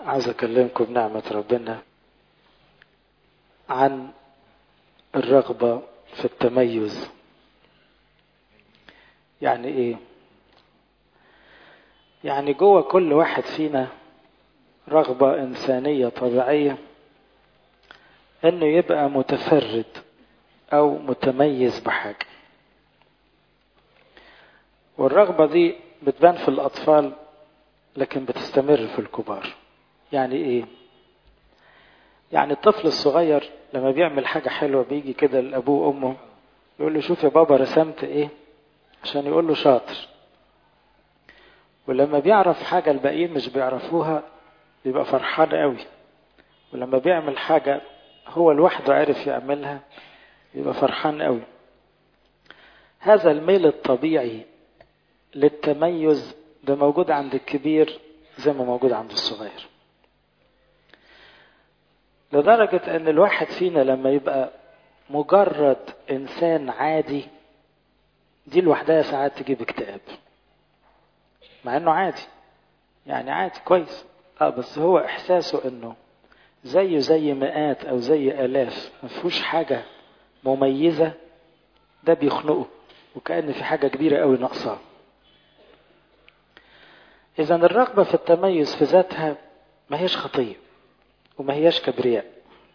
عاوز أكلمكم بنعمة ربنا عن الرغبة في التميز يعني إيه؟ يعني جوه كل واحد فينا رغبة إنسانية طبيعية إنه يبقى متفرد أو متميز بحاجة والرغبة دي بتبان في الأطفال لكن بتستمر في الكبار يعني إيه؟ يعني الطفل الصغير لما بيعمل حاجة حلوة بيجي كده لأبوه وأمه يقول له شوف يا بابا رسمت إيه عشان يقول له شاطر ولما بيعرف حاجة الباقيين مش بيعرفوها بيبقى فرحان قوي ولما بيعمل حاجة هو لوحده عرف يعملها يبقى فرحان قوي هذا الميل الطبيعي للتميز ده موجود عند الكبير زي ما موجود عند الصغير لدرجة ان الواحد فينا لما يبقى مجرد انسان عادي دي لوحدها ساعات تجيب اكتئاب مع انه عادي يعني عادي كويس اه بس هو احساسه انه زيه زي مئات او زي الاف ما فيهوش حاجه مميزه ده بيخنقه وكأن في حاجه كبيره قوي ناقصاه اذا الرغبه في التميز في ذاتها ما هيش خطيه وما هياش كبرياء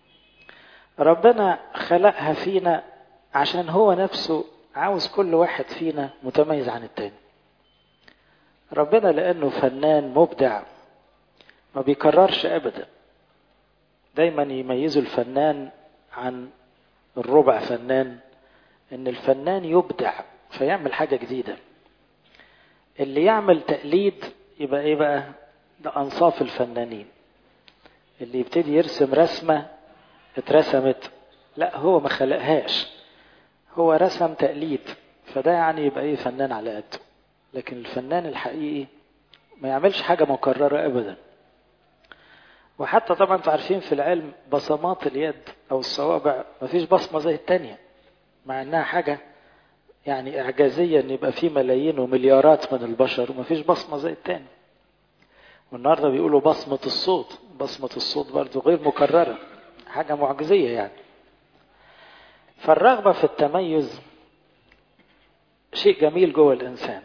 ربنا خلقها فينا عشان هو نفسه عاوز كل واحد فينا متميز عن التاني ربنا لانه فنان مبدع ما بيكررش ابدا دايما يميزوا الفنان عن الربع فنان ان الفنان يبدع فيعمل حاجه جديده اللي يعمل تقليد يبقى ايه بقى ده انصاف الفنانين اللي يبتدي يرسم رسمه اترسمت لا هو ما خلقهاش هو رسم تقليد فده يعني يبقى ايه فنان على قده لكن الفنان الحقيقي ما يعملش حاجه مكرره ابدا وحتى طبعا انتوا عارفين في العلم بصمات اليد او الصوابع ما فيش بصمه زي التانية مع انها حاجه يعني اعجازيه ان يبقى في ملايين ومليارات من البشر وما فيش بصمه زي التاني والنهارده بيقولوا بصمه الصوت بصمه الصوت برضه غير مكرره حاجه معجزيه يعني فالرغبه في التميز شيء جميل جوه الانسان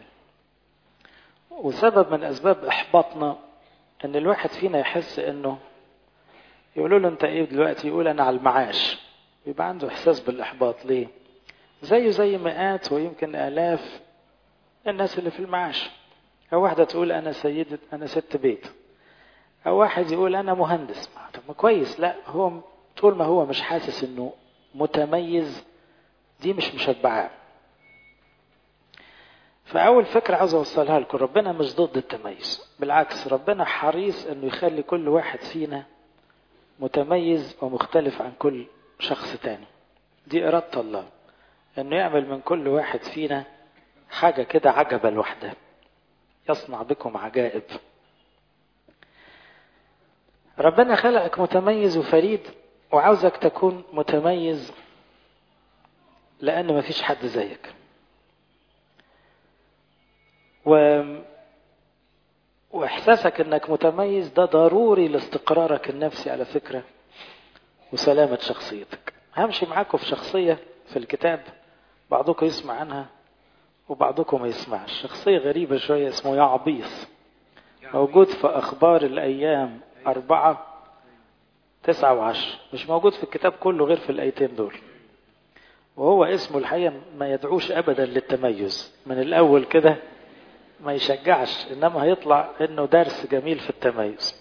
وسبب من اسباب احباطنا ان الواحد فينا يحس انه يقولوا له انت ايه دلوقتي يقول انا على المعاش يبقى عنده احساس بالاحباط ليه زيه زي مئات ويمكن الاف الناس اللي في المعاش او واحده تقول انا سيده انا ست بيت او واحد يقول انا مهندس طب ما كويس لا هو طول ما هو مش حاسس انه متميز دي مش مشبعاه فأول فكرة عاوز أوصلها لكم ربنا مش ضد التميز بالعكس ربنا حريص إنه يخلي كل واحد فينا متميز ومختلف عن كل شخص تاني دي إرادة الله إنه يعمل من كل واحد فينا حاجة كده عجبة لوحدها يصنع بكم عجائب ربنا خلقك متميز وفريد وعاوزك تكون متميز لأن مفيش حد زيك و... واحساسك انك متميز ده ضروري لاستقرارك النفسي على فكره وسلامه شخصيتك همشي معاكم في شخصيه في الكتاب بعضكم يسمع عنها وبعضكم ما يسمعش شخصيه غريبه شويه اسمه يعبيص موجود في اخبار الايام أربعة تسعة وعشر مش موجود في الكتاب كله غير في الآيتين دول وهو اسمه الحقيقة ما يدعوش أبدا للتميز من الأول كده ما يشجعش انما هيطلع انه درس جميل في التميز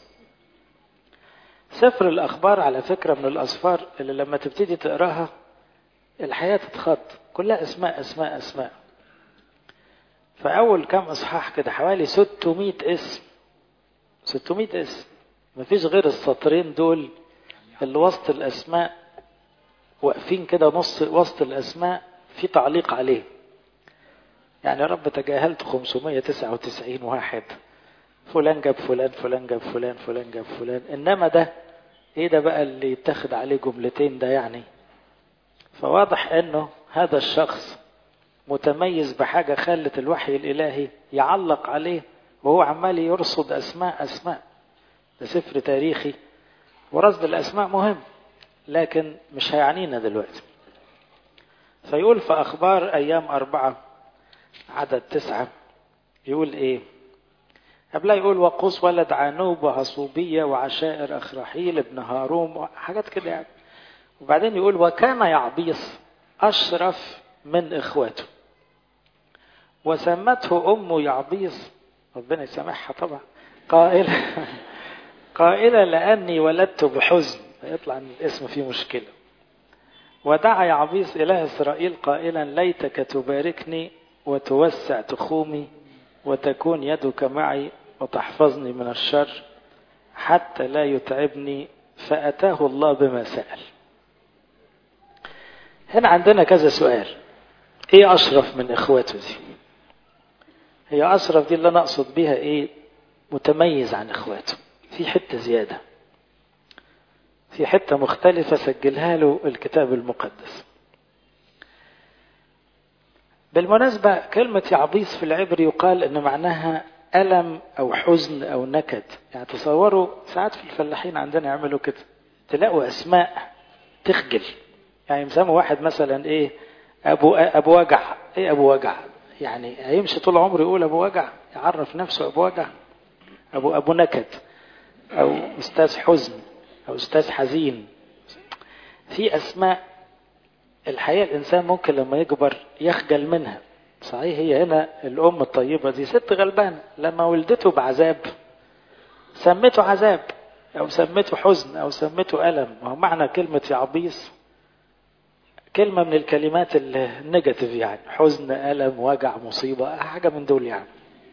سفر الاخبار على فكره من الاسفار اللي لما تبتدي تقراها الحياه تتخض كلها اسماء اسماء اسماء فاول كام اصحاح كده حوالي 600 اسم 600 اسم مفيش غير السطرين دول اللي وسط الاسماء واقفين كده نص وسط الاسماء في تعليق عليه يعني يا رب تجاهلت 599 واحد فلان جاب فلان فلان جاب فلان فلان جاب فلان انما ده ايه ده بقى اللي يتخذ عليه جملتين ده يعني فواضح انه هذا الشخص متميز بحاجة خلت الوحي الإلهي يعلق عليه وهو عمال يرصد أسماء أسماء ده سفر تاريخي ورصد الأسماء مهم لكن مش هيعنينا دلوقتي فيقول في أخبار أيام أربعة عدد تسعة يقول إيه قبلها يقول وقوس ولد عنوب وهصوبية وعشائر أخرحيل ابن هاروم حاجات كده يعني وبعدين يقول وكان يعبيص أشرف من إخواته وسمته أمه يعبيص ربنا يسامحها طبعا قائلة قائلة لأني ولدت بحزن فيطلع أن الاسم فيه مشكلة ودعا يعبيص إله إسرائيل قائلا ليتك تباركني وتوسع تخومي وتكون يدك معي وتحفظني من الشر حتى لا يتعبني فأتاه الله بما سأل هنا عندنا كذا سؤال ايه اشرف من اخواته دي هي اشرف دي اللي انا اقصد بيها ايه متميز عن اخواته في حته زياده في حته مختلفه سجلها له الكتاب المقدس بالمناسبه كلمه يعبيص في العبري يقال ان معناها الم او حزن او نكد يعني تصوروا ساعات في الفلاحين عندنا يعملوا كده تلاقوا اسماء تخجل يعني يسموا واحد مثلا ايه ابو ابو وجع ايه ابو وجع يعني هيمشي طول عمره يقول ابو وجع يعرف نفسه ابو وجع ابو ابو نكد او استاذ حزن او استاذ حزين في اسماء الحقيقه الانسان ممكن لما يكبر يخجل منها صحيح هي هنا الام الطيبه دي ست غلبانه لما ولدته بعذاب سمته عذاب او سمته حزن او سمته الم وهو معنى كلمه يعبيص كلمة من الكلمات النيجاتيف يعني حزن ألم وجع مصيبة حاجة من دول يعني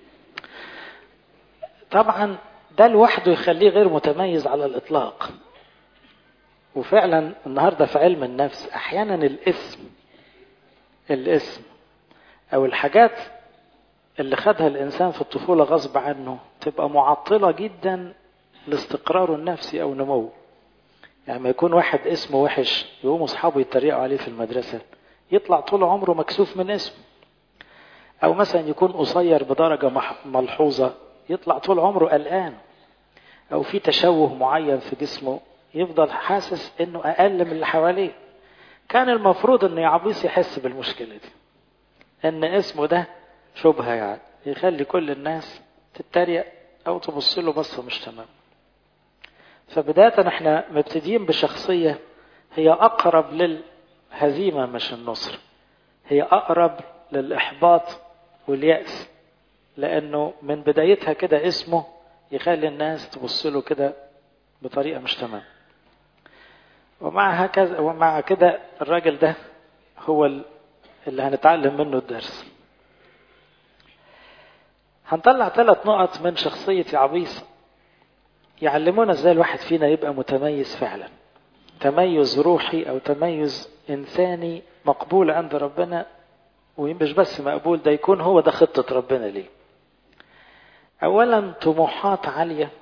طبعا ده لوحده يخليه غير متميز على الإطلاق وفعلا النهاردة في علم النفس أحيانا الاسم الاسم أو الحاجات اللي خدها الإنسان في الطفولة غصب عنه تبقى معطلة جدا لاستقراره النفسي أو نموه يعني ما يكون واحد اسمه وحش يقوموا اصحابه يتريقوا عليه في المدرسه يطلع طول عمره مكسوف من اسمه او مثلا يكون قصير بدرجه ملحوظه يطلع طول عمره قلقان او في تشوه معين في جسمه يفضل حاسس انه اقل من اللي حواليه كان المفروض ان يعبيص يحس بالمشكله دي ان اسمه ده شبهه يعني يخلي كل الناس تتريق او تبص له بصه مش تمام فبداية احنا مبتدئين بشخصية هي أقرب للهزيمة مش النصر هي أقرب للإحباط واليأس لأنه من بدايتها كده اسمه يخلي الناس تبص له كده بطريقة مش تمام ومع هكذا ومع كده الراجل ده هو اللي هنتعلم منه الدرس هنطلع ثلاث نقط من شخصية عبيس يعلمونا ازاي الواحد فينا يبقى متميز فعلا تميز روحي او تميز انساني مقبول عند ربنا ومش بس مقبول ده يكون هو ده خطة ربنا ليه اولا طموحات عالية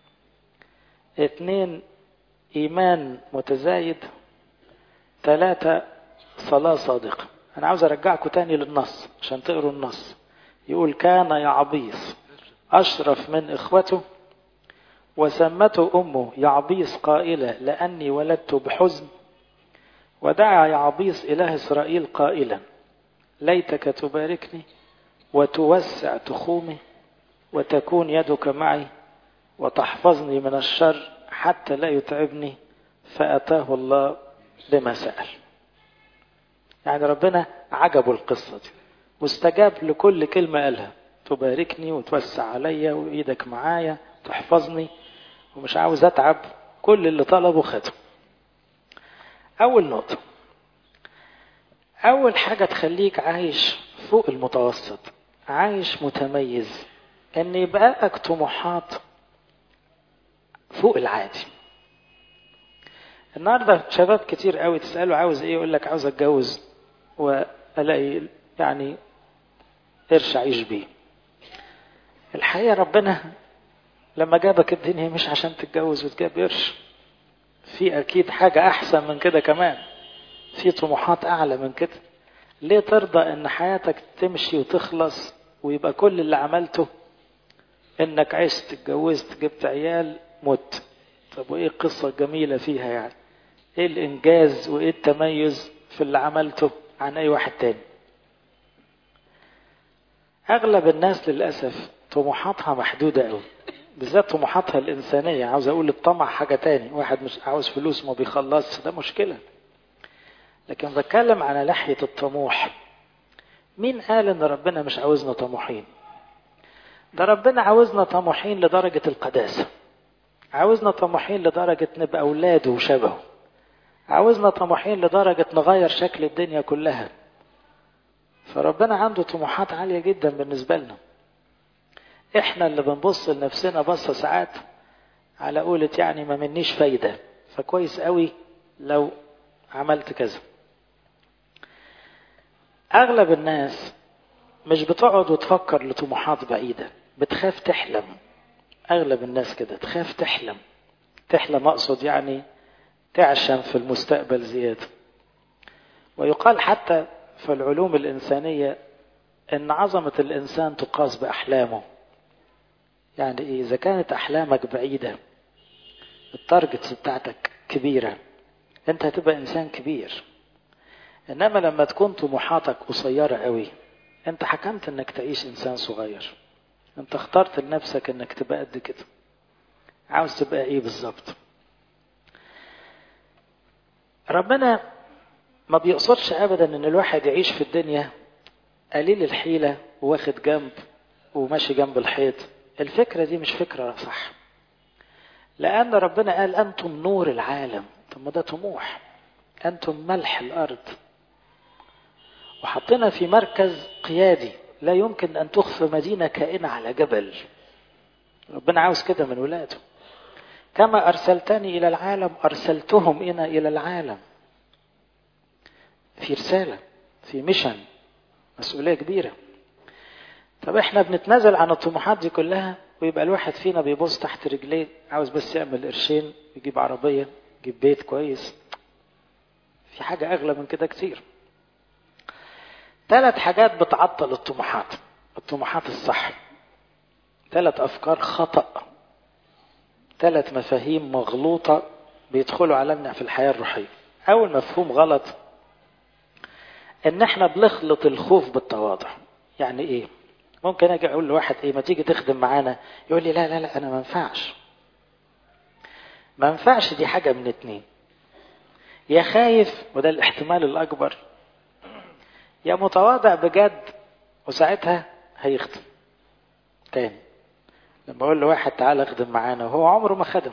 اتنين ايمان متزايد ثلاثة صلاة صادقة انا عاوز ارجعكم تاني للنص عشان تقروا النص يقول كان يعبيص اشرف من اخوته وسمته أمه يعبيص قائلة لأني ولدت بحزن ودعا يعبيص إله إسرائيل قائلا ليتك تباركني وتوسع تخومي وتكون يدك معي وتحفظني من الشر حتى لا يتعبني فأتاه الله بما سأل يعني ربنا عجبه القصة دي واستجاب لكل كلمة قالها تباركني وتوسع عليا وإيدك معايا تحفظني ومش عاوز اتعب كل اللي طلبه خده اول نقطه اول حاجه تخليك عايش فوق المتوسط عايش متميز ان يبقى لك طموحات فوق العادي النهارده شباب كتير قوي تساله عاوز ايه يقول لك عاوز اتجوز والاقي يعني قرش اعيش بيه الحقيقه ربنا لما جابك الدنيا مش عشان تتجوز وتجيب قرش في اكيد حاجة احسن من كده كمان في طموحات اعلى من كده ليه ترضى ان حياتك تمشي وتخلص ويبقى كل اللي عملته انك عشت اتجوزت جبت عيال مت طب وايه القصة الجميلة فيها يعني ايه الانجاز وايه التميز في اللي عملته عن اي واحد تاني اغلب الناس للاسف طموحاتها محدودة قوي بالذات طموحاتها الانسانية عاوز اقول الطمع حاجة تاني واحد مش عاوز فلوس ما بيخلصش ده مشكلة لكن بتكلم على ناحية الطموح مين قال ان ربنا مش عاوزنا طموحين ده ربنا عاوزنا طموحين لدرجة القداسة عاوزنا طموحين لدرجة نبقى أولاده وشبهه عاوزنا طموحين لدرجة نغير شكل الدنيا كلها فربنا عنده طموحات عالية جدا بالنسبة لنا احنا اللي بنبص لنفسنا بصة ساعات على قولة يعني ما منيش فايدة فكويس قوي لو عملت كذا اغلب الناس مش بتقعد وتفكر لطموحات بعيدة بتخاف تحلم اغلب الناس كده تخاف تحلم تحلم اقصد يعني تعشم في المستقبل زيادة ويقال حتى في العلوم الإنسانية إن عظمة الإنسان تقاس بأحلامه يعني إيه إذا كانت أحلامك بعيدة التارجتس بتاعتك كبيرة أنت هتبقى إنسان كبير إنما لما تكون طموحاتك قصيرة قوي أنت حكمت إنك تعيش إنسان صغير أنت اخترت لنفسك إنك تبقى قد كده عاوز تبقى إيه بالظبط ربنا ما بيقصدش ابدا ان الواحد يعيش في الدنيا قليل الحيلة واخد جنب وماشي جنب الحيط الفكرة دي مش فكرة صح لأن ربنا قال أنتم نور العالم طب ما ده طموح أنتم ملح الأرض وحطنا في مركز قيادي لا يمكن أن تخفى مدينة كائنة على جبل ربنا عاوز كده من ولاده كما أرسلتني إلى العالم أرسلتهم إنا إلى العالم في رسالة في ميشن مسؤولية كبيرة طب احنا بنتنازل عن الطموحات دي كلها ويبقى الواحد فينا بيبص تحت رجليه عاوز بس يعمل قرشين يجيب عربية يجيب بيت كويس في حاجة أغلى من كده كتير ثلاث حاجات بتعطل الطموحات الطموحات الصح ثلاث أفكار خطأ ثلاث مفاهيم مغلوطة بيدخلوا علينا في الحياة الروحية أول مفهوم غلط إن إحنا بنخلط الخوف بالتواضع يعني إيه؟ ممكن أجي أقول لواحد إيه ما تيجي تخدم معانا يقول لي لا لا لا أنا ما ينفعش ما ينفعش دي حاجة من اتنين يا خايف وده الاحتمال الأكبر يا متواضع بجد وساعتها هيخدم تاني لما اقول لواحد تعالى اخدم معانا وهو عمره ما خدم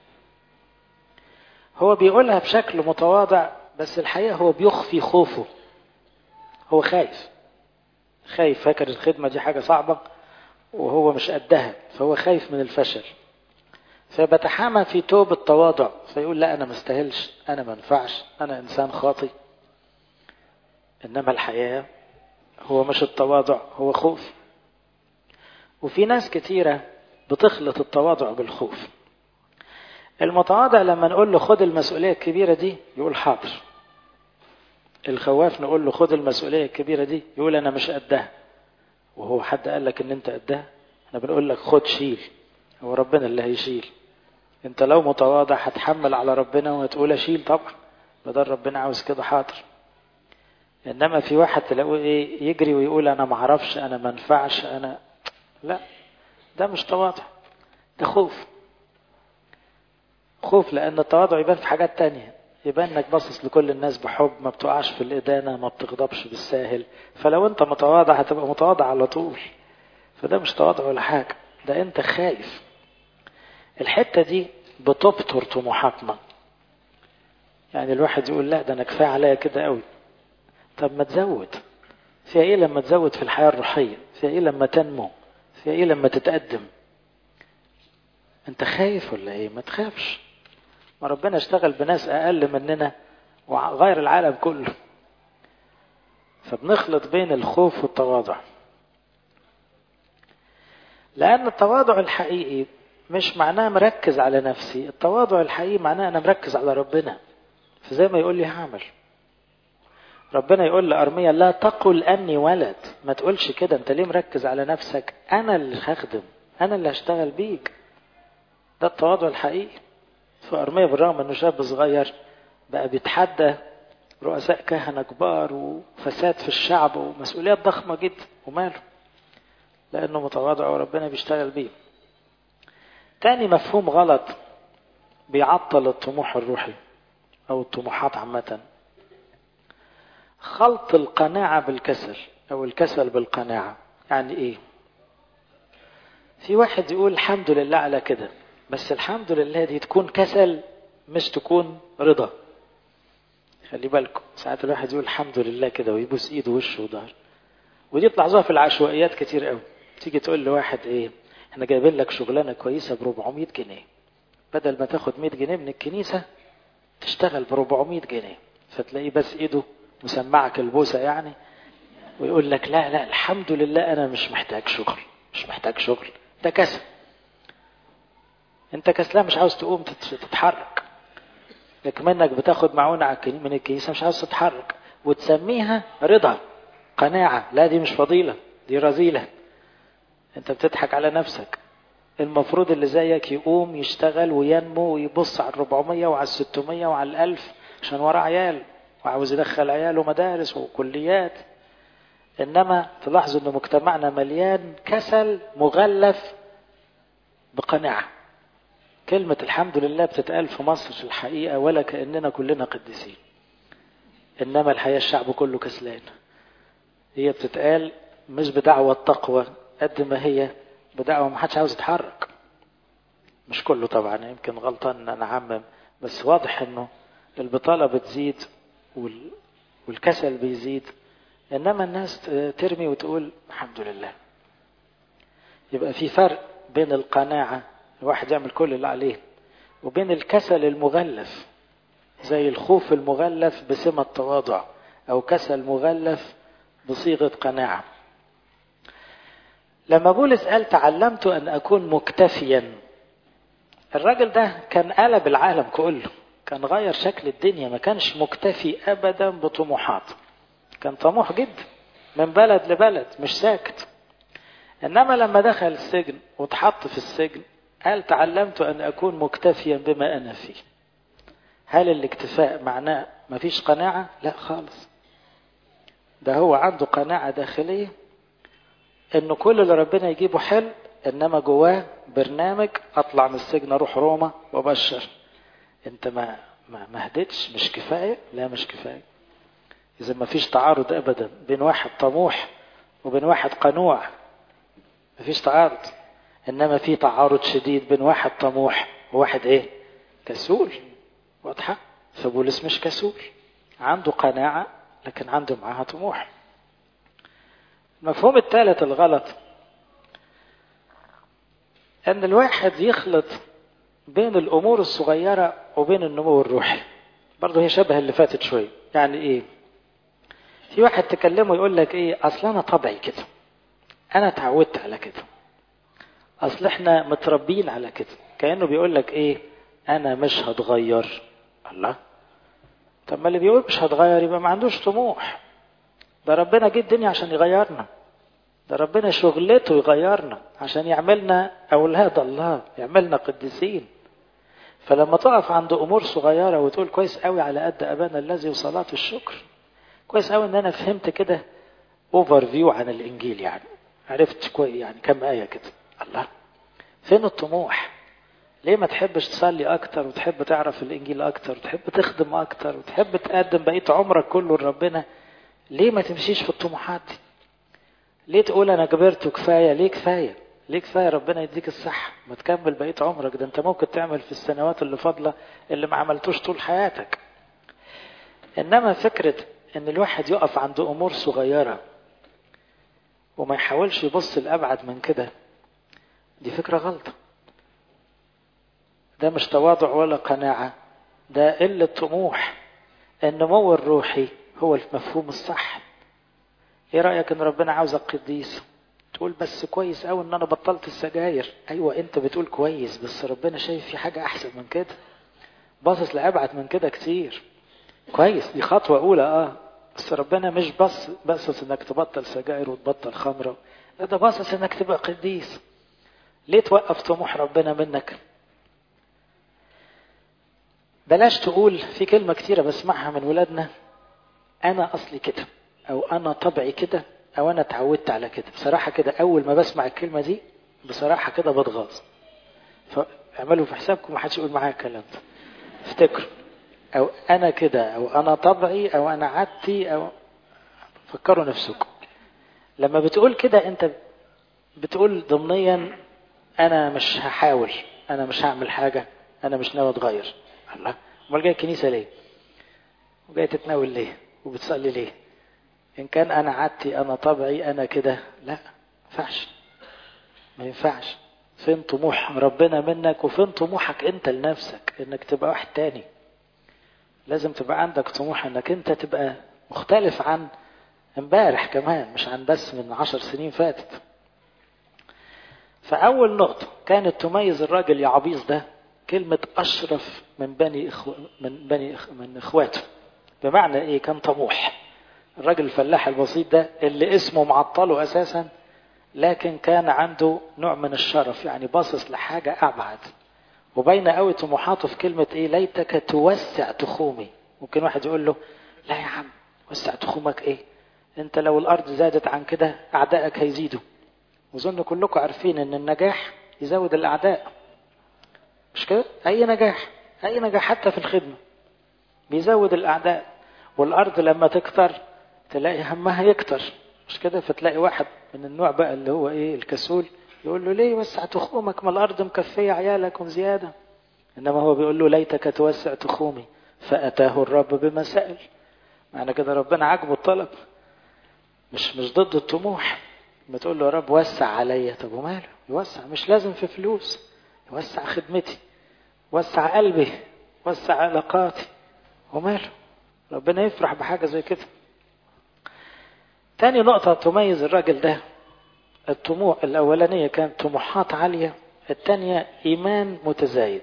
هو بيقولها بشكل متواضع بس الحقيقه هو بيخفي خوفه هو خايف خايف فاكر الخدمه دي حاجه صعبه وهو مش قدها فهو خايف من الفشل فبتحامى في توب التواضع فيقول لا انا ما استاهلش انا ما انفعش انا انسان خاطي انما الحياه هو مش التواضع هو خوف وفي ناس كتيرة بتخلط التواضع بالخوف المتواضع لما نقول له خد المسؤولية الكبيرة دي يقول حاضر الخواف نقول له خد المسؤولية الكبيرة دي يقول أنا مش قدها وهو حد قال لك إن أنت قدها احنا بنقول لك خد شيل هو ربنا اللي هيشيل أنت لو متواضع هتحمل على ربنا وهتقول أشيل طبعا بدل ربنا عاوز كده حاضر إنما في واحد تلاقيه إيه يجري ويقول أنا معرفش أنا منفعش أنا لا ده مش تواضع ده خوف خوف لأن التواضع يبان في حاجات تانية يبان انك باصص لكل الناس بحب ما بتقعش في الإدانة ما بتغضبش بالساهل فلو انت متواضع هتبقى متواضع على طول فده مش تواضع ولا حاجة ده انت خايف الحتة دي بتبطر طموحاتنا يعني الواحد يقول لا ده انا كفايه عليا كده قوي طب ما تزود فيها ايه لما تزود في الحياة الروحية فيها ايه لما تنمو فيها ايه لما تتقدم انت خايف ولا ايه ما تخافش ما ربنا اشتغل بناس اقل مننا وغير العالم كله فبنخلط بين الخوف والتواضع لان التواضع الحقيقي مش معناه مركز على نفسي التواضع الحقيقي معناه انا مركز على ربنا فزي ما يقول لي هعمل ربنا يقول لأرميا لا تقل أني ولد ما تقولش كده أنت ليه مركز على نفسك أنا اللي هخدم أنا اللي هشتغل بيك ده التواضع الحقيقي فأرميا بالرغم انه شاب صغير بقى بيتحدى رؤساء كهنة كبار وفساد في الشعب ومسؤوليات ضخمة جدا وماله لأنه متواضع وربنا بيشتغل بيه تاني مفهوم غلط بيعطل الطموح الروحي أو الطموحات عامة خلط القناعة بالكسل أو الكسل بالقناعة يعني إيه في واحد يقول الحمد لله على كده بس الحمد لله دي تكون كسل مش تكون رضا خلي بالكم ساعات الواحد يقول الحمد لله كده ويبوس ايده ووشه وظهر ودي تلاحظوها في العشوائيات كتير قوي تيجي تقول لواحد ايه احنا جايبين لك شغلانه كويسه ب 400 جنيه بدل ما تاخد 100 جنيه من الكنيسه تشتغل ب 400 جنيه فتلاقيه بس ايده مسمعك البوسه يعني ويقول لك لا لا الحمد لله انا مش محتاج شغل مش محتاج شغل ده كسل انت كسلان مش عاوز تقوم تتحرك لكن منك بتاخد معونة من الكنيسة مش عاوز تتحرك وتسميها رضا قناعة لا دي مش فضيلة دي رذيلة انت بتضحك على نفسك المفروض اللي زيك يقوم يشتغل وينمو ويبص على الربعمية وعلى الستمية وعلى الألف عشان وراه عيال وعاوز يدخل عياله مدارس وكليات إنما تلاحظوا أن مجتمعنا مليان كسل مغلف بقناعة كلمة الحمد لله بتتقال في مصر في الحقيقة ولا كأننا كلنا قديسين إنما الحقيقة الشعب كله كسلان هي بتتقال مش بدعوة تقوى قد ما هي بدعوة ما حدش عاوز يتحرك مش كله طبعا يمكن غلطان ان انا اعمم بس واضح انه البطالة بتزيد وال... والكسل بيزيد انما الناس ترمي وتقول الحمد لله يبقى في فرق بين القناعة الواحد يعمل كل اللي عليه وبين الكسل المغلف زي الخوف المغلف بسمة تواضع او كسل مغلف بصيغة قناعة لما بولس قال تعلمت أن أكون مكتفيا الراجل ده كان قلب العالم كله كان غير شكل الدنيا ما كانش مكتفي أبدا بطموحات كان طموح جدا من بلد لبلد مش ساكت إنما لما دخل السجن واتحط في السجن قال تعلمت أن أكون مكتفيا بما أنا فيه هل الاكتفاء معناه مفيش قناعة؟ لا خالص ده هو عنده قناعة داخلية انه كل اللي ربنا يجيبه حلو انما جواه برنامج اطلع من السجن اروح روما وابشر انت ما ما ما هديتش مش كفايه لا مش كفايه اذا ما فيش تعارض ابدا بين واحد طموح وبين واحد قنوع ما فيش تعارض انما في تعارض شديد بين واحد طموح وواحد ايه كسول واضحه فبولس مش كسول عنده قناعه لكن عنده معاها طموح المفهوم الثالث الغلط ان الواحد يخلط بين الامور الصغيرة وبين النمو الروحي برضه هي شبه اللي فاتت شوية يعني ايه في واحد تكلمه يقول لك ايه اصل انا طبعي كده انا اتعودت على كده اصل احنا متربيين على كده كانه بيقول لك ايه انا مش هتغير الله طب ما اللي بيقول مش هتغير يبقى ما عندوش طموح ده ربنا جه الدنيا عشان يغيرنا ده ربنا شغلته يغيرنا عشان يعملنا أولاد الله يعملنا قديسين فلما تقف عند أمور صغيرة وتقول كويس قوي على قد أبانا الذي وصلاة الشكر كويس قوي إن أنا فهمت كده أوفر فيو عن الإنجيل يعني عرفت كويس يعني كم آية كده الله فين الطموح ليه ما تحبش تصلي أكتر وتحب تعرف الإنجيل أكتر وتحب تخدم أكتر وتحب تقدم بقية عمرك كله لربنا ليه ما تمشيش في الطموحات دي ليه تقول انا كبرت وكفايه ليه كفايه ليه كفايه ربنا يديك الصحه ما تكمل بقيه عمرك ده انت ممكن تعمل في السنوات اللي فاضله اللي ما عملتوش طول حياتك انما فكره ان الواحد يقف عند امور صغيره وما يحاولش يبص لابعد من كده دي فكره غلطه ده مش تواضع ولا قناعه ده قله طموح النمو الروحي هو المفهوم الصح ايه رايك ان ربنا عاوزك قديس تقول بس كويس قوي ان انا بطلت السجاير ايوه انت بتقول كويس بس ربنا شايف في حاجه احسن من كده باصص لابعد من كده كتير كويس دي خطوه اولى اه بس ربنا مش بس باصص انك تبطل سجاير وتبطل خمره لا ده باصص انك تبقى قديس ليه توقف طموح ربنا منك بلاش تقول في كلمة كتيرة بسمعها من ولادنا أنا أصلي كده أو أنا طبعي كده أو أنا اتعودت على كده بصراحة كده أول ما بسمع الكلمة دي بصراحة كده بتغاظ فاعملوا في حسابكم محدش يقول معايا الكلام ده افتكروا أو أنا كده أو أنا طبعي أو أنا عادتي أو فكروا نفسكم لما بتقول كده أنت بتقول ضمنيا أنا مش هحاول أنا مش هعمل حاجة أنا مش ناوي أتغير الله أمال جاي الكنيسة ليه؟ وجاي تتناول ليه؟ وبتصلي ليه؟ إن كان أنا عادتي أنا طبعي أنا كده لا ينفعش ما ينفعش فين طموح ربنا منك وفين طموحك أنت لنفسك إنك تبقى واحد تاني لازم تبقى عندك طموح إنك أنت تبقى مختلف عن امبارح كمان مش عن بس من عشر سنين فاتت فأول نقطة كانت تميز الراجل يا عبيص ده كلمة أشرف من بني إخو من بني إخ من إخواته بمعنى إيه كان طموح الراجل الفلاح البسيط ده اللي اسمه معطله أساسا لكن كان عنده نوع من الشرف يعني باصص لحاجة أبعد وبين قوي طموحاته في كلمة إيه ليتك توسع تخومي ممكن واحد يقول له لا يا عم وسع تخومك إيه أنت لو الأرض زادت عن كده أعدائك هيزيدوا وظن كلكم عارفين ان النجاح يزود الاعداء مش كده اي نجاح اي نجاح حتى في الخدمه بيزود الاعداء والارض لما تكتر تلاقي همها يكتر مش كده فتلاقي واحد من النوع بقى اللي هو ايه الكسول يقول له ليه وسع تخومك ما الارض مكفيه عيالكم زياده انما هو بيقول له ليتك توسع تخومي فاتاه الرب بما سال معنى كده ربنا عاجبه الطلب مش مش ضد الطموح ما تقول له يا رب وسع عليا طب وماله يوسع مش لازم في فلوس يوسع خدمتي وسع قلبي وسع علاقاتي وماله ربنا يفرح بحاجة زي كده تاني نقطة تميز الراجل ده الطموح الأولانية كانت طموحات عالية الثانية إيمان متزايد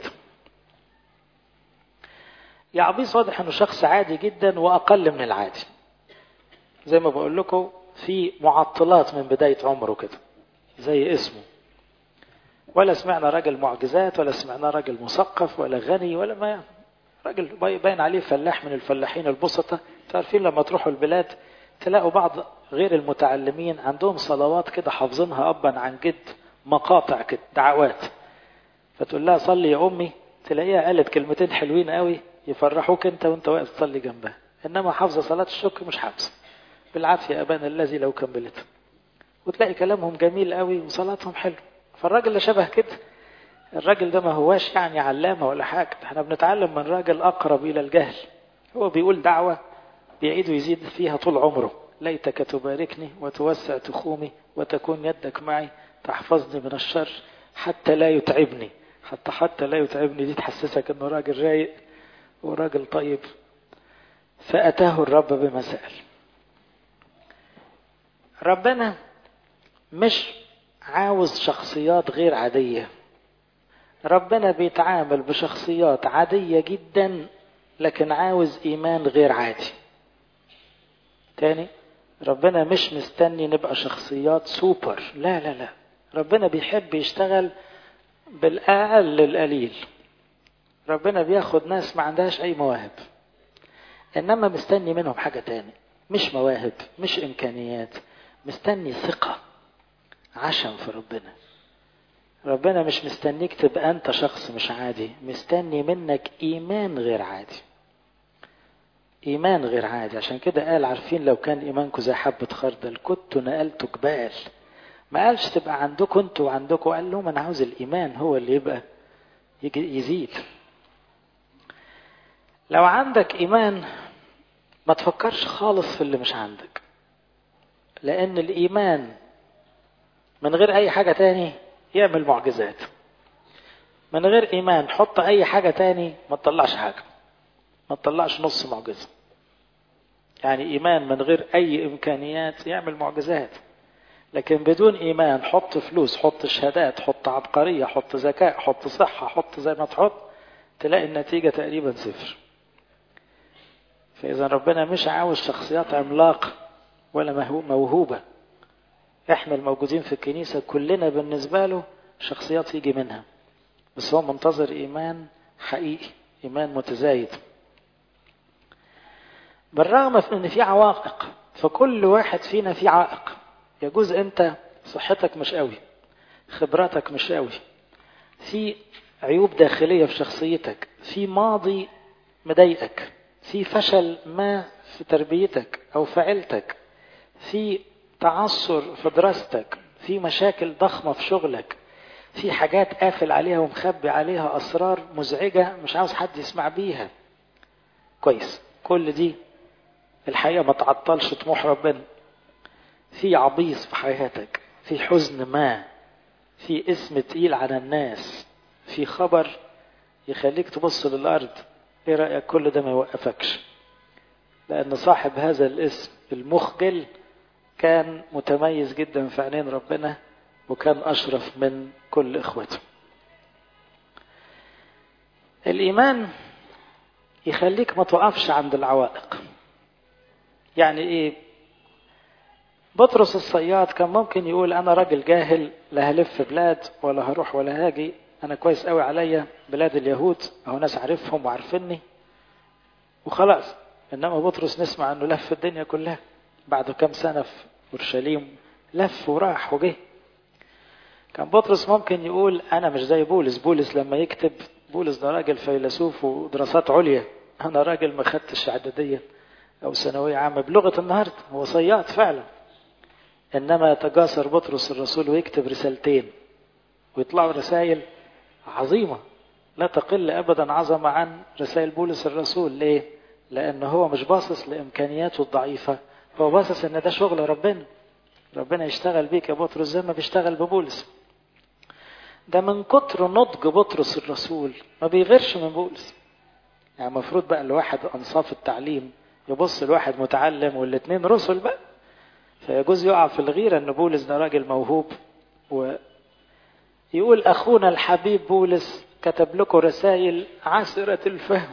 يعبيس واضح انه شخص عادي جدا واقل من العادي زي ما بقول لكم في معطلات من بداية عمره كده زي اسمه ولا سمعنا راجل معجزات ولا سمعنا راجل مثقف ولا غني ولا ما راجل باين عليه فلاح من الفلاحين البسطة تعرفين لما تروحوا البلاد تلاقوا بعض غير المتعلمين عندهم صلوات كده حافظينها أبا عن جد مقاطع كده دعوات فتقول لها صلي يا أمي تلاقيها قالت كلمتين حلوين قوي يفرحوك انت وانت واقف تصلي جنبها انما حافظه صلاه الشكر مش حافظه بالعافيه ابانا الذي لو كملت وتلاقي كلامهم جميل قوي وصلاتهم حلو فالراجل اللي شبه كده الراجل ده ما هواش يعني علامه ولا حاجه احنا بنتعلم من راجل اقرب الى الجهل هو بيقول دعوه بيعيد ويزيد فيها طول عمره ليتك تباركني وتوسع تخومي وتكون يدك معي تحفظني من الشر حتى لا يتعبني حتى حتى لا يتعبني دي تحسسك انه راجل رايق وراجل طيب فأتاه الرب بما سأل ربنا مش عاوز شخصيات غير عادية ربنا بيتعامل بشخصيات عادية جدا لكن عاوز إيمان غير عادي تاني ربنا مش مستني نبقى شخصيات سوبر لا لا لا ربنا بيحب يشتغل بالأقل القليل ربنا بياخد ناس ما عندهاش أي مواهب إنما مستني منهم حاجة تاني مش مواهب مش إمكانيات مستني ثقة عشم في ربنا ربنا مش مستنيك تبقى أنت شخص مش عادي مستني منك إيمان غير عادي إيمان غير عادي عشان كده قال عارفين لو كان إيمانكم زي حبة خردل كنت نقلت جبال ما قالش تبقى عندكم انتوا وعندكم قال لهم أنا عاوز الإيمان هو اللي يبقى يزيد لو عندك إيمان ما تفكرش خالص في اللي مش عندك لأن الإيمان من غير أي حاجة تاني يعمل معجزات من غير إيمان حط أي حاجة تاني ما تطلعش حاجة ما تطلعش نص معجزة يعني إيمان من غير أي إمكانيات يعمل معجزات لكن بدون إيمان حط فلوس حط شهادات حط عبقرية حط ذكاء حط صحة حط زي ما تحط تلاقي النتيجة تقريبا صفر فإذا ربنا مش عاوز شخصيات عملاقة ولا موهوبة احنا الموجودين في الكنيسة كلنا بالنسبة له شخصيات يجي منها بس هو منتظر إيمان حقيقي إيمان متزايد بالرغم من ان في عوائق فكل واحد فينا في عائق يجوز انت صحتك مش قوي خبراتك مش قوي في عيوب داخليه في شخصيتك في ماضي مضايقك في فشل ما في تربيتك او في عيلتك في تعثر في دراستك في مشاكل ضخمه في شغلك في حاجات قافل عليها ومخبي عليها اسرار مزعجه مش عاوز حد يسمع بيها كويس كل دي الحقيقة ما تعطلش طموح ربنا في عبيص في حياتك في حزن ما في اسم تقيل على الناس في خبر يخليك تبص للأرض ايه رأيك كل ده ما يوقفكش لأن صاحب هذا الاسم المخجل كان متميز جدا في عينين ربنا وكان أشرف من كل إخوته الإيمان يخليك ما توقفش عند العوائق يعني ايه بطرس الصياد كان ممكن يقول انا راجل جاهل لا هلف بلاد ولا هروح ولا هاجي انا كويس قوي عليا بلاد اليهود اهو ناس عارفهم وعارفيني وخلاص انما بطرس نسمع انه لف الدنيا كلها بعد كام سنه في اورشليم لف وراح وجه كان بطرس ممكن يقول انا مش زي بولس بولس لما يكتب بولس ده راجل فيلسوف ودراسات عليا انا راجل ما خدتش اعداديه أو ثانوية عامة بلغة النهاردة هو صياد فعلا إنما يتجاسر بطرس الرسول ويكتب رسالتين ويطلعوا رسائل عظيمة لا تقل أبدا عظمة عن رسائل بولس الرسول ليه؟ لأن هو مش باصص لإمكانياته الضعيفة هو باصص إن ده شغل ربنا ربنا يشتغل بيك يا بطرس زي ما بيشتغل ببولس ده من كتر نضج بطرس الرسول ما بيغيرش من بولس يعني المفروض بقى الواحد أنصاف التعليم يبص الواحد متعلم والاثنين رسل بقى فيجوز يقع في الغيرة ان بولس ده راجل موهوب ويقول اخونا الحبيب بولس كتب لكم رسائل عسرة الفهم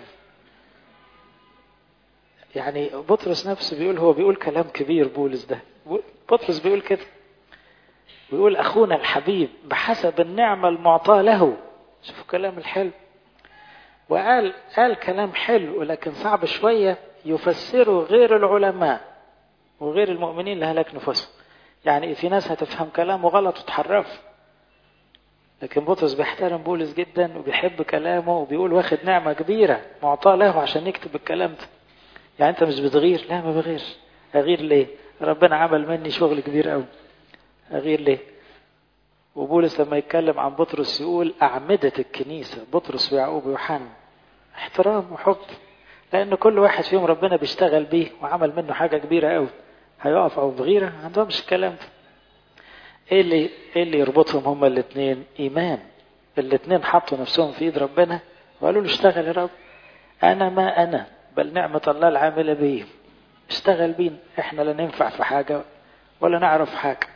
يعني بطرس نفسه بيقول هو بيقول كلام كبير بولس ده بطرس بيقول كده ويقول اخونا الحبيب بحسب النعمة المعطاة له شوفوا كلام الحلو وقال قال كلام حلو لكن صعب شويه يفسره غير العلماء وغير المؤمنين لهلاك نفوسهم يعني في ناس هتفهم كلامه غلط وتحرف لكن بطرس بيحترم بولس جدا وبيحب كلامه وبيقول واخد نعمة كبيرة معطاة له عشان يكتب الكلام ده يعني انت مش بتغير لا ما بغيرش اغير ليه ربنا عمل مني شغل كبير قوي اغير ليه وبولس لما يتكلم عن بطرس يقول أعمدة الكنيسة بطرس ويعقوب ويوحنا احترام وحب لأن كل واحد فيهم ربنا بيشتغل بيه وعمل منه حاجة كبيرة قوي هيقف أو بغيرة ما عندهمش الكلام ده إيه اللي إيه اللي يربطهم هما الاثنين إيمان الاثنين حطوا نفسهم في إيد ربنا وقالوا له اشتغل يا رب أنا ما أنا بل نعمة الله العاملة بيه اشتغل بينا احنا لا ننفع في حاجة ولا نعرف حاجة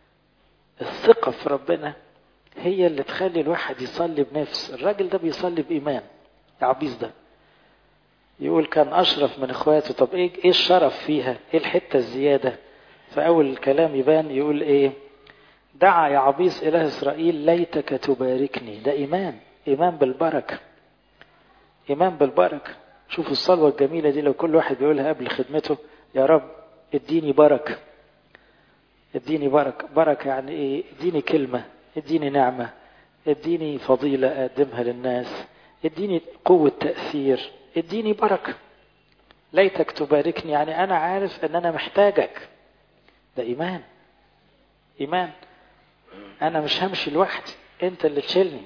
الثقة في ربنا هي اللي تخلي الواحد يصلي بنفس الراجل ده بيصلي بإيمان العبيس ده يقول كان أشرف من إخواته طب إيه إيه الشرف فيها إيه الحتة الزيادة فأول الكلام يبان يقول إيه دعا يا عبيس إله إسرائيل ليتك تباركني ده إيمان إيمان بالبركة إيمان بالبركة شوفوا الصلوة الجميلة دي لو كل واحد بيقولها قبل خدمته يا رب اديني بركة اديني بركة بركة يعني ايه اديني كلمة اديني نعمة اديني فضيلة اقدمها للناس اديني قوة تأثير اديني بركة ليتك تباركني يعني انا عارف ان انا محتاجك ده ايمان ايمان انا مش همشي لوحدي انت اللي تشيلني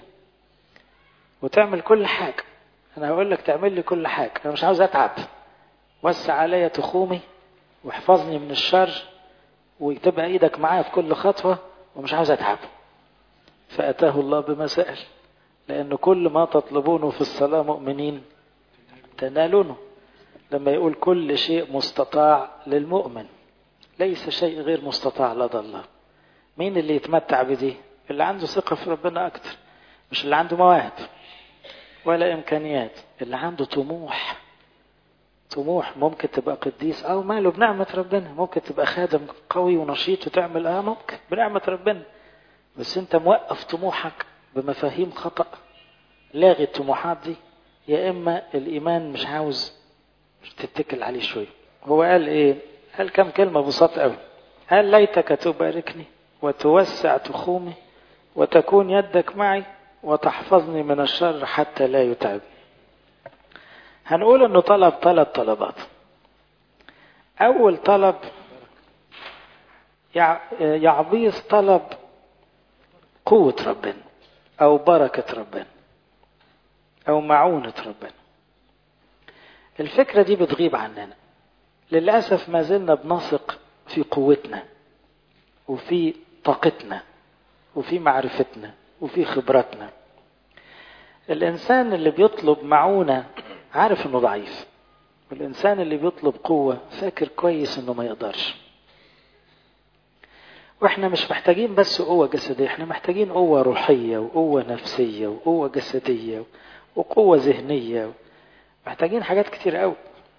وتعمل كل حاجة انا هقول لك تعمل لي كل حاجة انا مش عاوز اتعب وسع عليا تخومي واحفظني من الشر وتبقى ايدك معايا في كل خطوة ومش عاوز اتعب فأتاه الله بما سأل لأن كل ما تطلبونه في الصلاة مؤمنين تنالونه لما يقول كل شيء مستطاع للمؤمن ليس شيء غير مستطاع لدى الله مين اللي يتمتع بدي اللي عنده ثقة في ربنا أكتر مش اللي عنده مواهب ولا إمكانيات اللي عنده طموح طموح ممكن تبقى قديس أو ماله بنعمة ربنا ممكن تبقى خادم قوي ونشيط وتعمل آه ممكن بنعمة ربنا بس أنت موقف طموحك بمفاهيم خطأ لاغي الطموحات دي يا إما الإيمان مش عاوز تتكل عليه شوية هو قال إيه قال كم كلمة بساط قوي قال ليتك تباركني وتوسع تخومي وتكون يدك معي وتحفظني من الشر حتى لا يتعب هنقول انه طلب ثلاث طلبات اول طلب يعبيص طلب قوة ربنا او بركة ربنا او معونة ربنا الفكرة دي بتغيب عننا للأسف ما زلنا بنثق في قوتنا وفي طاقتنا وفي معرفتنا وفي خبراتنا الإنسان اللي بيطلب معونة عارف إنه ضعيف والإنسان اللي بيطلب قوة فاكر كويس إنه ما يقدرش واحنا مش محتاجين بس قوة جسدية احنا محتاجين قوة روحية وقوة نفسية وقوة جسدية وقوة ذهنية محتاجين حاجات كتير قوي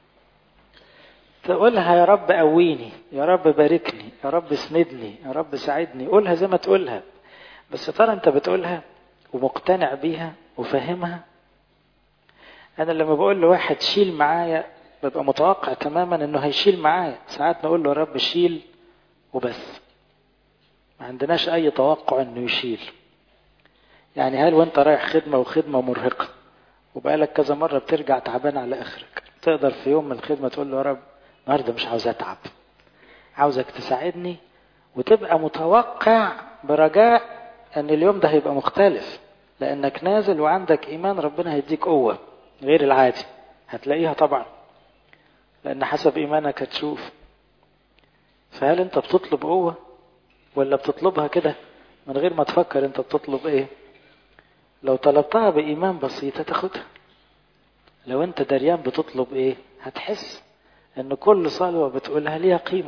تقولها يا رب قويني يا رب باركني يا رب اسندني يا رب ساعدني قولها زي ما تقولها بس ترى انت بتقولها ومقتنع بيها وفاهمها انا لما بقول لواحد شيل معايا ببقى متوقع تماما انه هيشيل معايا ساعات نقول له يا رب شيل وبس ما عندناش اي توقع انه يشيل يعني هل وانت رايح خدمة وخدمة مرهقة وبقالك كذا مرة بترجع تعبان على اخرك تقدر في يوم من الخدمة تقول له يا رب النهارده مش عاوز اتعب عاوزك تساعدني وتبقى متوقع برجاء ان اليوم ده هيبقى مختلف لانك نازل وعندك ايمان ربنا هيديك قوه غير العادي هتلاقيها طبعا لان حسب ايمانك هتشوف فهل انت بتطلب قوه ولا بتطلبها كده من غير ما تفكر انت بتطلب ايه لو طلبتها بايمان بسيط هتاخدها لو انت دريان بتطلب ايه هتحس ان كل صلوه بتقولها ليها قيمه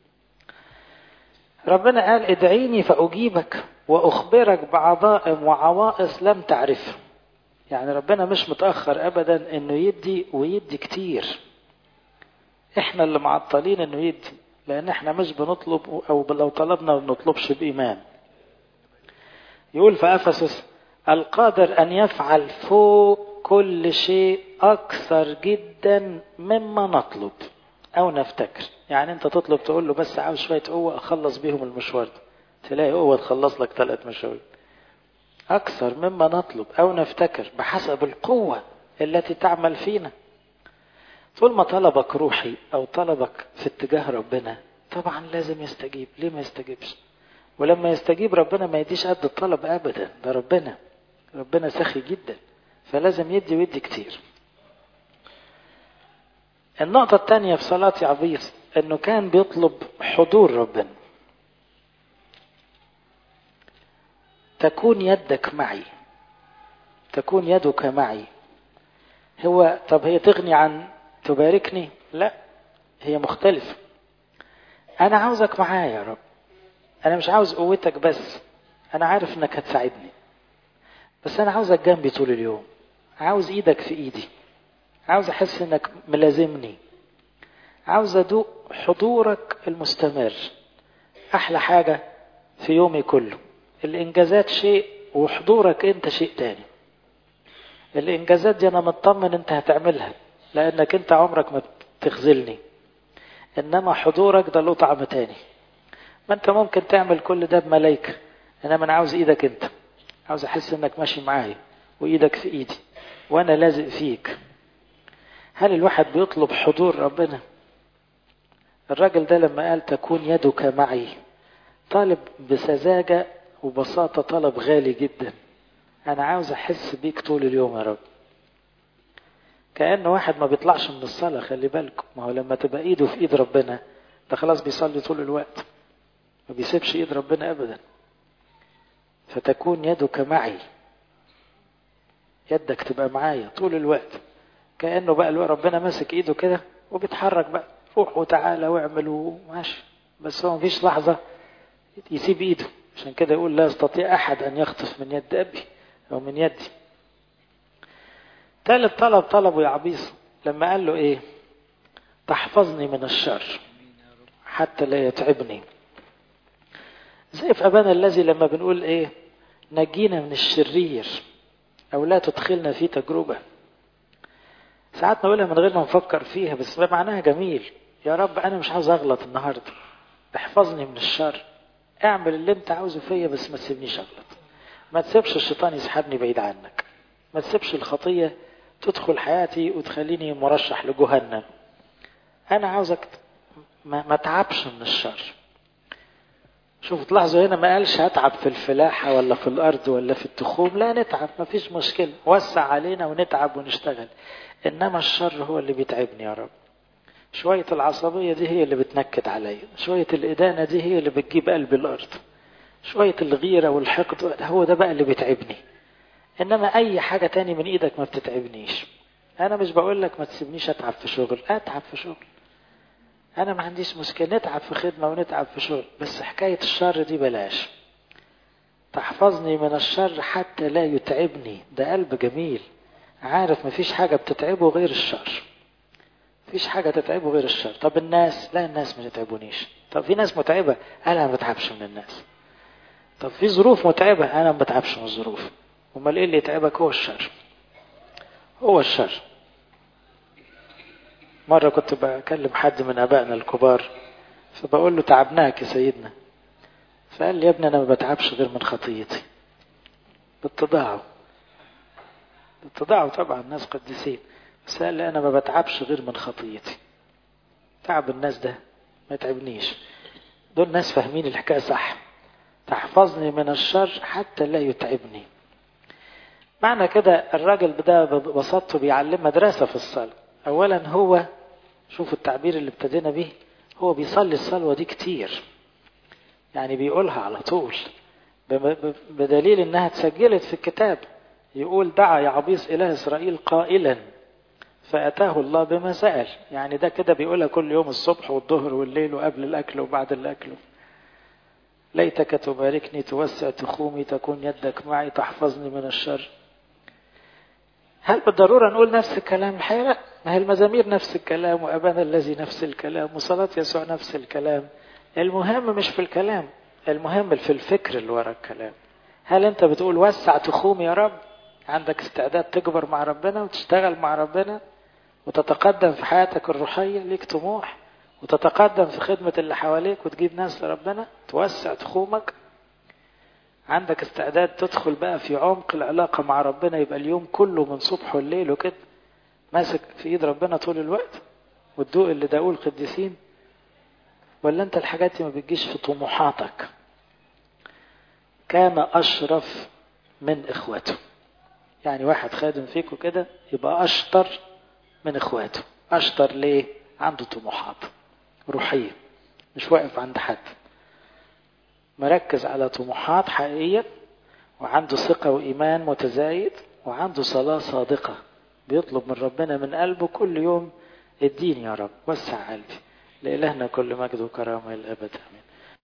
ربنا قال ادعيني فأجيبك وأخبرك بعظائم وعوائص لم تعرفها يعني ربنا مش متأخر أبدا إنه يدي ويدي كتير إحنا اللي معطلين إنه يدي لأن إحنا مش بنطلب أو لو طلبنا ما بنطلبش بإيمان يقول في أفسس القادر أن يفعل فوق كل شيء أكثر جدا مما نطلب أو نفتكر يعني أنت تطلب تقول له بس عاوز شوية قوة أخلص بيهم المشوار ده تلاقي قوة تخلص لك ثلاث مشاوير أكثر مما نطلب أو نفتكر بحسب القوة التي تعمل فينا طول ما طلبك روحي أو طلبك في اتجاه ربنا طبعا لازم يستجيب ليه ما يستجيبش ولما يستجيب ربنا ما يديش قد الطلب أبدا ده ربنا ربنا سخي جدا فلازم يدي ويدي كتير النقطة الثانية في صلاة عبيس انه كان بيطلب حضور ربنا تكون يدك معي تكون يدك معي هو طب هي تغني عن تباركني لا هي مختلفة انا عاوزك معايا يا رب انا مش عاوز قوتك بس انا عارف انك هتساعدني بس انا عاوزك جنبي طول اليوم عاوز ايدك في ايدي عاوز احس انك ملازمني عاوز ادوق حضورك المستمر احلى حاجة في يومي كله الانجازات شيء وحضورك انت شيء تاني الانجازات دي انا مطمن انت هتعملها لانك انت عمرك ما بتخذلني انما حضورك ده له طعم تاني ما انت ممكن تعمل كل ده بملايكة انما انا عاوز ايدك انت عاوز احس انك ماشي معايا وايدك في ايدي وانا لازق فيك هل الواحد بيطلب حضور ربنا الراجل ده لما قال تكون يدك معي طالب بسذاجة وبساطة طلب غالي جدا أنا عاوز أحس بيك طول اليوم يا رب كأن واحد ما بيطلعش من الصلاة خلي بالكم ما هو لما تبقى إيده في إيد ربنا ده خلاص بيصلي طول الوقت ما بيسيبش إيد ربنا أبدا فتكون يدك معي يدك تبقى معايا طول الوقت كأنه بقى ربنا ماسك إيده كده وبيتحرك بقى روح وتعالى واعمل وماشي بس هو مفيش لحظة يسيب ايده عشان كده يقول لا يستطيع احد ان يخطف من يد ابي او من يدي ثالث طلب طلبه يا عبيص لما قال له ايه تحفظني من الشر حتى لا يتعبني زي في ابانا الذي لما بنقول ايه نجينا من الشرير او لا تدخلنا في تجربه ساعات نقولها من غير ما نفكر فيها بس معناها جميل يا رب انا مش عاوز اغلط النهارده احفظني من الشر اعمل اللي انت عاوزه فيا بس ما تسيبنيش اغلط ما تسيبش الشيطان يسحبني بعيد عنك ما تسيبش الخطيه تدخل حياتي وتخليني مرشح لجهنم انا عاوزك ما, ما تعبش من الشر شوفوا تلاحظوا هنا ما قالش هتعب في الفلاحة ولا في الأرض ولا في التخوم لا نتعب ما فيش مشكلة وسع علينا ونتعب ونشتغل إنما الشر هو اللي بيتعبني يا رب شوية العصبية دي هي اللي بتنكد عليا شوية الإدانة دي هي اللي بتجيب قلب الأرض شوية الغيرة والحقد هو ده بقى اللي بيتعبني إنما أي حاجة تاني من إيدك ما بتتعبنيش أنا مش بقول لك ما تسيبنيش أتعب في شغل أتعب في شغل أنا ما عنديش مشكلة نتعب في خدمة ونتعب في شغل بس حكاية الشر دي بلاش تحفظني من الشر حتى لا يتعبني ده قلب جميل عارف مفيش حاجة بتتعبه غير الشر مفيش حاجة تتعبه غير الشر طب الناس لا الناس ما تتعبونيش طب في ناس متعبة أنا ما بتعبش من الناس طب في ظروف متعبة أنا ما بتعبش من الظروف أمال إيه اللي يتعبك هو الشر هو الشر مرة كنت بكلم حد من أبائنا الكبار فبقول له تعبناك يا سيدنا فقال لي يا ابني أنا ما بتعبش غير من خطيتي باتضاعه باتضاعه طبعا الناس قديسين بس قال لي أنا ما بتعبش غير من خطيتي تعب الناس ده ما يتعبنيش دول ناس فاهمين الحكاية صح تحفظني من الشر حتى لا يتعبني معنى كده الراجل ده ببساطته بيعلم مدرسة في الصلاة أولا هو شوفوا التعبير اللي ابتدينا به هو بيصلي الصلوة دي كتير يعني بيقولها على طول بدليل انها اتسجلت في الكتاب يقول دعا يعبيس اله اسرائيل قائلا فاتاه الله بما سال يعني ده كده بيقولها كل يوم الصبح والظهر والليل وقبل الاكل وبعد الاكل ليتك تباركني توسع تخومي تكون يدك معي تحفظني من الشر هل بالضرورة نقول نفس الكلام الحقيقة لا ما هي المزامير نفس الكلام وأبانا الذي نفس الكلام وصلاة يسوع نفس الكلام المهم مش في الكلام المهم في الفكر اللي ورا الكلام هل انت بتقول وسع تخوم يا رب عندك استعداد تكبر مع ربنا وتشتغل مع ربنا وتتقدم في حياتك الروحية ليك طموح وتتقدم في خدمة اللي حواليك وتجيب ناس لربنا توسع تخومك عندك استعداد تدخل بقى في عمق العلاقة مع ربنا يبقى اليوم كله من صبح والليل وكده ماسك في ايد ربنا طول الوقت والدوق اللي داقوه القديسين ولا انت الحاجات دي ما بتجيش في طموحاتك كان اشرف من اخواته يعني واحد خادم فيكم كده يبقى اشطر من اخواته اشطر ليه عنده طموحات روحية مش واقف عند حد مركز على طموحات حقيقية وعنده ثقة وإيمان متزايد وعنده صلاة صادقة بيطلب من ربنا من قلبه كل يوم اديني يا رب وسع قلبي لإلهنا كل مجد وكرامة الأبد آمين